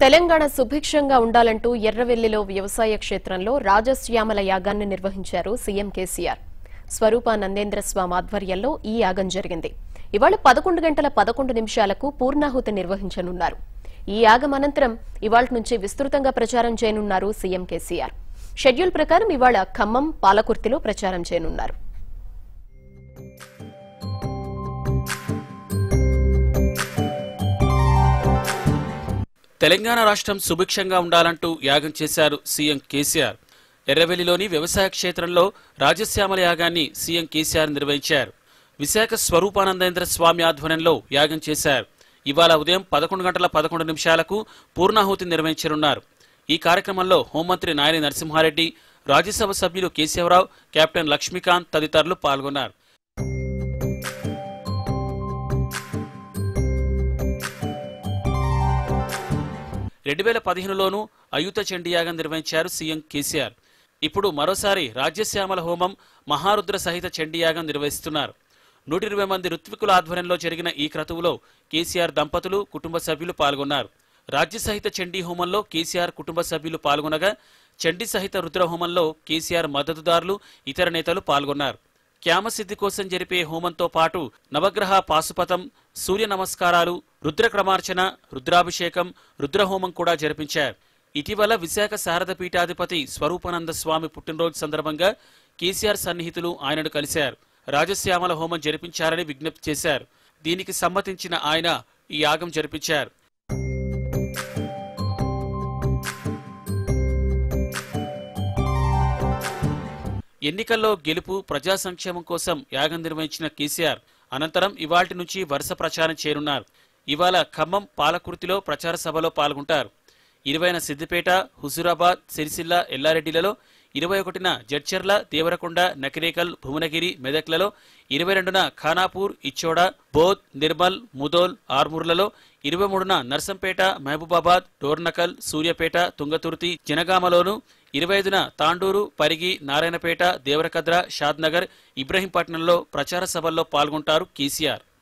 తెలంగాణ సుభిక్షంగా ఉండాలంటూ ఎర్రవెల్లిలో వ్యవసాయ క్షేత్రంలో రాజశ్యామల యాగాన్ని నిర్వహించారు సీఎం కేసీఆర్ స్వరూపానందేంద్ర స్వామి ఆధ్వర్యంలో ఈ యాగం జరిగింది ఇవాళ పదకొండు గంటల పదకొండు నిమిషాలకు పూర్ణాహుతి నిర్వహించనున్నారు ఈ యాగం అనంతరం ఇవాళ నుంచి విస్తృతంగా ప్రచారం చేయనున్నారు సీఎం కేసీఆర్ షెడ్యూల్ ప్రకారం ఇవాళ ఖమ్మం పాలకుర్తిలో ప్రచారం చేయనున్నారు తెలంగాణ రాష్ట్రం సుభిక్షంగా ఉండాలంటూ యాగం చేశారు సీఎం కేసీఆర్ ఎర్రవెల్లిలోని వ్యవసాయ క్షేత్రంలో రాజశ్యామల యాగాన్ని సీఎం కేసీఆర్ నిర్వహించారు విశాఖ స్వరూపానందేంద్ర స్వామి ఆధ్వర్యంలో యాగం చేశారు ఇవాళ ఉదయం పదకొండు గంటల పదకొండు నిమిషాలకు పూర్ణాహుతి నిర్వహించనున్నారు ఈ కార్యక్రమంలో హోంమంత్రి నాయని నరసింహారెడ్డి రాజ్యసభ సభ్యులు కేశవరావు కెప్టెన్ లక్ష్మీకాంత్ తదితరులు పాల్గొన్నారు రెండు వేల పదిహేనులోనూ అయుత చండీయాగం నిర్వహించారు సీఎం కేసీఆర్ ఇప్పుడు మరోసారి రాజ్యశ్యామల హోమం మహారుద్ర సహిత చండీయాగం నిర్వహిస్తున్నారు నూట ఇరవై మంది ఋత్వికుల ఆధ్వర్యంలో జరిగిన ఈ క్రతువులో కేసీఆర్ దంపతులు కుటుంబ సభ్యులు పాల్గొన్నారు రాజ్య సహిత చండీ హోమంలో కేసీఆర్ కుటుంబ సభ్యులు పాల్గొనగా చండీ సహిత రుద్ర హోమంలో కేసీఆర్ మద్దతుదారులు ఇతర నేతలు పాల్గొన్నారు క్యామసిద్ధి కోసం జరిపే హోమంతో పాటు నవగ్రహ పాశుపతం సూర్య నమస్కారాలు రుద్ర క్రమార్చన రుద్రాభిషేకం రుద్రహోమం కూడా జరిపించారు ఇటీవల విశాఖ శారద పీఠాధిపతి స్వరూపానంద స్వామి పుట్టినరోజు సందర్భంగా కేసీఆర్ సన్నిహితులు ఆయనను కలిశారు రాజశ్యామల హోమం జరిపించారని విజ్ఞప్తి చేశారు దీనికి సమ్మతించిన ఆయన ఈ యాగం జరిపించారు ఎన్నికల్లో గెలుపు ప్రజా సంక్షేమం కోసం యాగం నిర్వహించిన కేసీఆర్ అనంతరం ఇవాల్టి నుంచి వరుస ప్రచారం చేరున్నారు ఇవాళ ఖమ్మం పాలకుర్తిలో ప్రచార సభలో పాల్గొంటారు ఇరవైన సిద్దిపేట హుజూరాబాద్ సిరిసిల్ల ఎల్లారెడ్డిలలో ఇరవై ఒకటిన జడ్చర్ల దేవరకొండ నకిరేకల్ భువనగిరి మెదక్లలో ఇరవై రెండున ఖానాపూర్ ఇచ్చోడ బోధ్ నిర్మల్ ముదోల్ ఆర్మూర్లలో ఇరవై మూడున నర్సంపేట మహబూబాబాద్ డోర్నకల్ సూర్యాపేట తుంగతుర్తి జనగామలోను ఇరవై ఐదున తాండూరు పరిగి నారాయణపేట దేవరకద్ర షాద్నగర్ ఇబ్రహీంపట్నంలో ప్రచార సభల్లో పాల్గొంటారు కేసీఆర్